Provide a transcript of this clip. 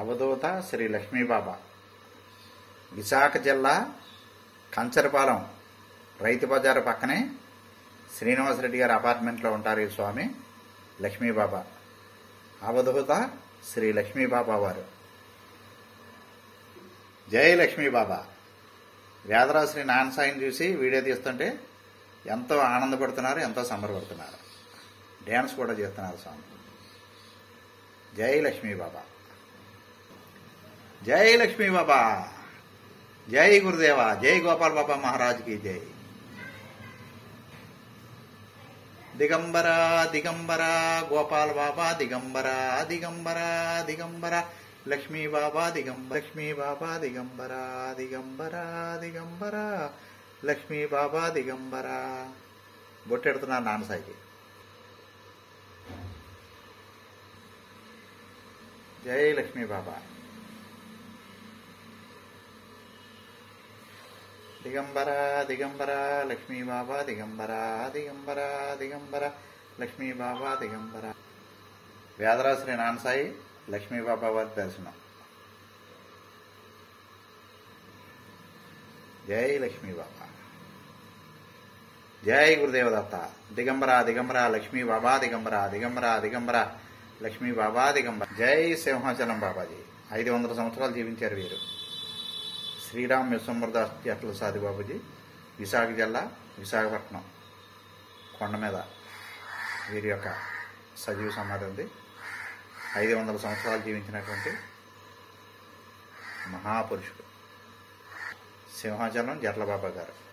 అవధూత శ్రీ లక్ష్మీబాబా విశాఖ జిల్లా కంచరపాలెం రైతు బజారు పక్కనే శ్రీనివాసరెడ్డి గారి అపార్ట్మెంట్లో ఉంటారు ఈ స్వామి లక్ష్మీబాబా అవధూత శ్రీ లక్ష్మీబాబా వారు జై లక్ష్మీబాబా వేదరాశ్రీ నాన్న సాయిని చూసి వీడియో తీస్తుంటే ఎంతో ఆనందపడుతున్నారు ఎంతో సంబరపడుతున్నారు డ్యాన్స్ కూడా చేస్తున్నారు స్వామి జై లక్ష్మీబాబా జై లక్ష్మీబాబా జై గురుదేవా జై గోపాల్ బాబా మహారాజ్కి జై దిగంబర దిగంబర గోపాల్ బాబా దిగంబర దిగంబర దిగంబర లక్ష్మీ బాబా దిగంబర లక్ష్మీ బాబా దిగంబర దిగంబర దిగంబర లక్ష్మీ బాబా దిగంబర బొట్టెడుతున్నారు నాన్న సాయికి జై లక్ష్మీ బాబా దిగంబర దిగంబర లక్ష్మీ బాబా దిగంబర దిగంబర దిగంబర లక్ష్మీ బాబా దిగంబర వేదరాశ్రీ నాన్నసాయి లక్ష్మీ బాబా వారి దర్శనం జై లక్ష్మీ బాబా జై గురుదేవదత్త దిగంబర దిగంబర లక్ష్మీ బాబా దిగంబర దిగంబర దిగంబర లక్ష్మీ బాబా దిగంబర జై సింహాచలం బాబాజీ ఐదు వందల సంవత్సరాలు జీవించారు వీరు శ్రీరామ్ విశ్వంబరదాస్ జట్ల సాది బాబుజీ విశాఖ జిల్లా విశాఖపట్నం కొండ మీద వీరి యొక్క సజీవ సమాధి ఉంది ఐదు వందల సంవత్సరాలు జీవించినటువంటి మహాపురుషుడు సింహాచలం జట్ల బాబా గారు